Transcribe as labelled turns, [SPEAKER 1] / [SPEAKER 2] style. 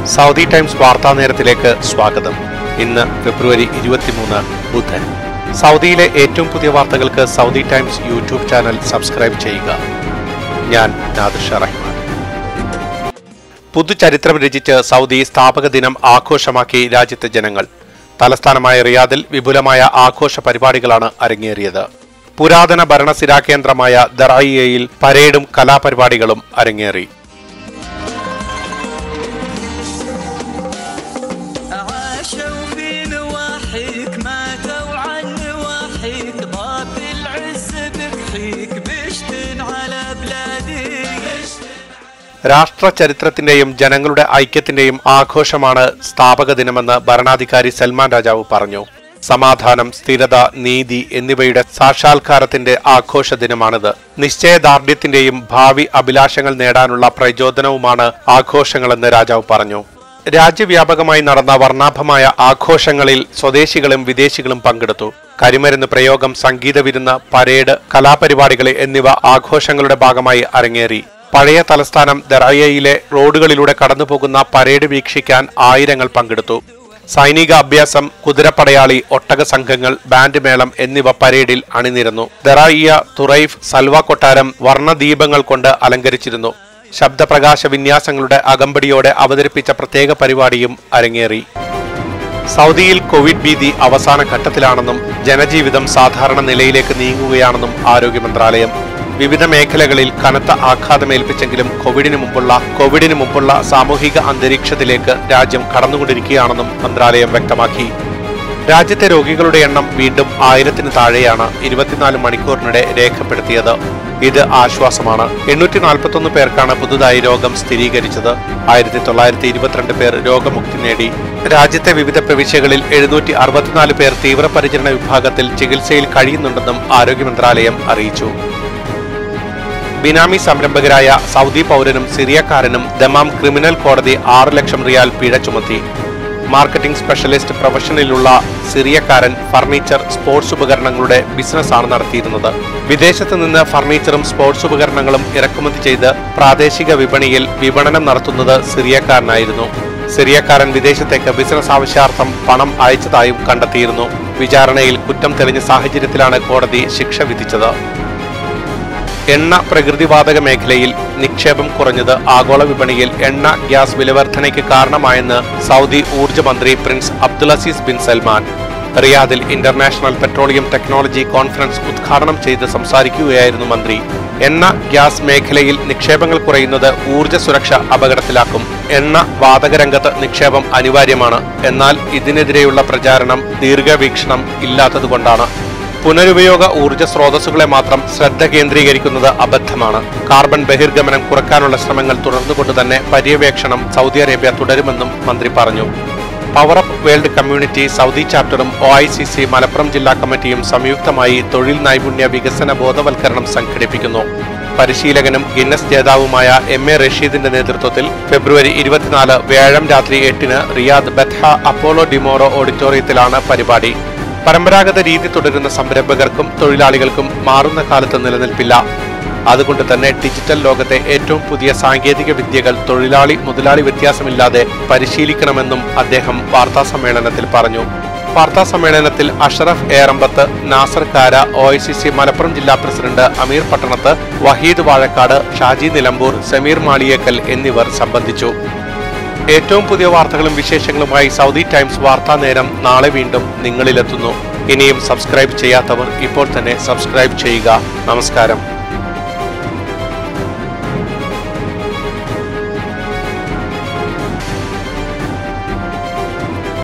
[SPEAKER 1] Saudi times വാർത്താ നേരത്തിലേക്ക് സ്വാഗതം ഇന്ന് ഫെബ്രുവരി ഇരുപത്തിമൂന്ന് ബുധൻ സൗദിയിലെ ഏറ്റവും പുതിയ വാർത്തകൾക്ക് Saudi Times YouTube channel subscribe ചെയ്യുക ഞാൻ നാദിർഷ റഹ്മാൻ പുതുചരിത്രം രചിച്ച് സൗദി സ്ഥാപക ദിനം ആഘോഷമാക്കി രാജ്യത്തെ ജനങ്ങൾ തലസ്ഥാനമായ റിയാദിൽ വിപുലമായ ആഘോഷ പരിപാടികളാണ് അരങ്ങേറിയത് പുരാതന ഭരണസിരാ കേന്ദ്രമായ ദറായിയയിൽ പരേഡും കലാപരിപാടികളും അരങ്ങേറി
[SPEAKER 2] عاشوا في نواحيك ماتوا عن نواحيك ضاف العز بكحيك بشتن على بلادي
[SPEAKER 1] രാഷ്ട്ര ചരിത്രത്തിന്റെയും ജനങ്ങളുടെ ഐക്യത്തിന്റെയും ആഘോഷമാണ് സ്ഥാപക ദിനമെന്ന് ഭരണാധികാരി സൽമാൻ രാജാവ് പറഞ്ഞു സമാധാനം സ്ഥിരത നീതി എന്നിവയുടെ സാക്ഷാത്കാരത്തിന്റെ ആഘോഷ ദിനമാണിത് നിശ്ചയദാർഢ്യത്തിന്റെയും ഭാവി അഭിലാഷങ്ങൾ നേടാനുള്ള പ്രചോദനവുമാണ് ആഘോഷങ്ങളെന്ന് രാജാവ് പറഞ്ഞു രാജ്യവ്യാപകമായി നടന്ന വർണ്ണാഭമായ ആഘോഷങ്ങളിൽ സ്വദേശികളും വിദേശികളും പങ്കെടുത്തു കരിമരുന്ന് പ്രയോഗം സംഗീത വിരുന്ന് പരേഡ് കലാപരിപാടികൾ എന്നിവ ആഘോഷങ്ങളുടെ ഭാഗമായി അരങ്ങേറി പഴയ തലസ്ഥാനം ദറയയിലെ റോഡുകളിലൂടെ കടന്നുപോകുന്ന പരേഡ് വീക്ഷിക്കാൻ ആയിരങ്ങൾ പങ്കെടുത്തു സൈനിക അഭ്യാസം കുതിരപ്പടയാളി ഒട്ടക സംഘങ്ങൾ ബാൻഡ് മേളം എന്നിവ പരേഡിൽ അണിനിരന്നു ദറായിയ തുറൈഫ് സൽവ കൊട്ടാരം വർണ്ണദീപങ്ങൾ കൊണ്ട് അലങ്കരിച്ചിരുന്നു ശബ്ദപ്രകാശ വിന്യാസങ്ങളുടെ അകമ്പടിയോടെ അവതരിപ്പിച്ച പ്രത്യേക പരിപാടിയും അരങ്ങേറി സൗദിയിൽ കോവിഡ് ഭീതി അവസാന ഘട്ടത്തിലാണെന്നും ജനജീവിതം സാധാരണ നിലയിലേക്ക് നീങ്ങുകയാണെന്നും ആരോഗ്യ മന്ത്രാലയം വിവിധ മേഖലകളിൽ കനത്ത ആഘാതമേൽപ്പിച്ചെങ്കിലും കോവിഡിന് മുമ്പുള്ള കോവിഡിന് മുമ്പുള്ള സാമൂഹിക അന്തരീക്ഷത്തിലേക്ക് രാജ്യം കടന്നുകൊണ്ടിരിക്കുകയാണെന്നും മന്ത്രാലയം വ്യക്തമാക്കി രാജ്യത്തെ രോഗികളുടെ എണ്ണം വീണ്ടും ആയിരത്തിന് താഴെയാണ് ഇരുപത്തിനാല് മണിക്കൂറിനിടെ രേഖപ്പെടുത്തിയത് ഇത് ആശ്വാസമാണ് എണ്ണൂറ്റി നാൽപ്പത്തൊന്ന് പേർക്കാണ് പുതുതായി രോഗം സ്ഥിരീകരിച്ചത് ആയിരത്തി തൊള്ളായിരത്തി ഇരുപത്തിരണ്ട് പേർ രോഗമുക്തി നേടി രാജ്യത്തെ വിവിധ പ്രവിശ്യകളിൽ എഴുന്നൂറ്റി അറുപത്തിനാല് പേർ തീവ്രപരിചരണ വിഭാഗത്തിൽ ചികിത്സയിൽ കഴിയുന്നുണ്ടെന്നും ആരോഗ്യ മന്ത്രാലയം അറിയിച്ചു ബിനാമി സംരംഭകരായ സൗദി പൗരനും സിറിയക്കാരനും ദമാം ക്രിമിനൽ കോടതി ആറ് ലക്ഷം റിയാൽ പിഴ ചുമത്തി മാർക്കറ്റിംഗ് സ്പെഷ്യലിസ്റ്റ് പ്രൊഫഷനിലുള്ള സിറിയക്കാരൻ ഫർണിച്ചർ സ്പോർട്സ് ഉപകരണങ്ങളുടെ ബിസിനസ്സാണ് നടത്തിയിരുന്നത് വിദേശത്ത് നിന്ന് ഫർണിച്ചറും സ്പോർട്സ് ഉപകരണങ്ങളും ഇറക്കുമതി ചെയ്ത് പ്രാദേശിക വിപണിയിൽ വിപണനം നടത്തുന്നത് സിറിയക്കാരനായിരുന്നു സിറിയക്കാരൻ വിദേശത്തേക്ക് ബിസിനസ് ആവശ്യാർത്ഥം പണം അയച്ചതായും കണ്ടെത്തിയിരുന്നു വിചാരണയിൽ കുറ്റം തെളിഞ്ഞ സാഹചര്യത്തിലാണ് കോടതി ശിക്ഷ വിധിച്ചത് എണ്ണ പ്രകൃതിവാതക മേഖലയിൽ നിക്ഷേപം കുറഞ്ഞത് ആഗോള വിപണിയിൽ എണ്ണ ഗ്യാസ് വിലവർധനയ്ക്ക് കാരണമായെന്ന് സൗദി ഊർജ്ജ മന്ത്രി പ്രിൻസ് അബ്ദുലസീസ് ബിൻ സൽമാൻ റിയാദിൽ ഇന്റർനാഷണൽ പെട്രോളിയം ടെക്നോളജി കോൺഫറൻസ് ഉദ്ഘാടനം ചെയ്ത് സംസാരിക്കുകയായിരുന്നു മന്ത്രി എണ്ണ ഗ്യാസ് മേഖലയിൽ നിക്ഷേപങ്ങൾ കുറയുന്നത് ഊർജ്ജ സുരക്ഷ അപകടത്തിലാക്കും എണ്ണ വാതകരംഗത്ത് നിക്ഷേപം അനിവാര്യമാണ് എന്നാൽ ഇതിനെതിരെയുള്ള പ്രചാരണം ദീർഘവീക്ഷണം ഇല്ലാത്തതുകൊണ്ടാണ് പുനരുപയോഗ ഊർജ്ജ സ്രോതസ്സുകളെ മാത്രം ശ്രദ്ധ കേന്ദ്രീകരിക്കുന്നത് അബദ്ധമാണ് കാർബൺ ബഹിർഗമനം കുറയ്ക്കാനുള്ള ശ്രമങ്ങൾ തുടർന്നുകൊണ്ട് തന്നെ പര്യവേക്ഷണം സൗദി അറേബ്യ തുടരുമെന്നും മന്ത്രി പറഞ്ഞു power up world community Saudi ചാപ്റ്ററും O I C C Malappuram ജില്ലാ കമ്മിറ്റിയും സംയുക്തമായി തൊഴിൽ നൈപുണ്യ വികസന ബോധവൽക്കരണം സംഘടിപ്പിക്കുന്നു പരിശീലകനും ഗിന്നസ് ജേതാവുമായ എം എ റഷീദിന്റെ നേതൃത്വത്തിൽ ഫെബ്രുവരി ഇരുപത്തിനാല് വ്യാഴം രാത്രി എട്ടിന് റിയാദ് ബത്ഹ അപ്പോളോ ഡിമോറോ ഓഡിറ്റോറിയത്തിലാണ് പരിപാടി പരമ്പരാഗത രീതി തുടരുന്ന സംരംഭകർക്കും തൊഴിലാളികൾക്കും മാറുന്ന കാലത്ത് നിലനിൽപ്പില്ല അതുകൊണ്ട് തന്നെ ഡിജിറ്റൽ ലോകത്തെ ഏറ്റവും പുതിയ സാങ്കേതിക വിദ്യകൾ തൊഴിലാളി മുതലാളി വ്യത്യാസമില്ലാതെ പരിശീലിക്കണമെന്നും അദ്ദേഹം വാർത്താ സമ്മേളനത്തിൽ പറഞ്ഞു വാർത്താ സമ്മേളനത്തിൽ Ashraf Erambath Nasar Kara O I C C Malappuram ജില്ലാ പ്രസിഡന്റ് അമീർ പട്ടണത്ത് വഹീദ് വാഴക്കാട് ഷാജി നിലമ്പൂർ സമീർ മാളിയേക്കൽ എന്നിവർ സംബന്ധിച്ചു ഏറ്റവും പുതിയ വാർത്തകളും വിശേഷങ്ങളുമായി സൗദി ടൈംസ് വാർത്താ നേരം നാളെ വീണ്ടും നിങ്ങളിലെത്തുന്നു ഇനിയും സബ്സ്ക്രൈബ് ചെയ്യാത്തവർ ഇപ്പോൾ തന്നെ സബ്സ്ക്രൈബ് ചെയ്യുക നമസ്കാരം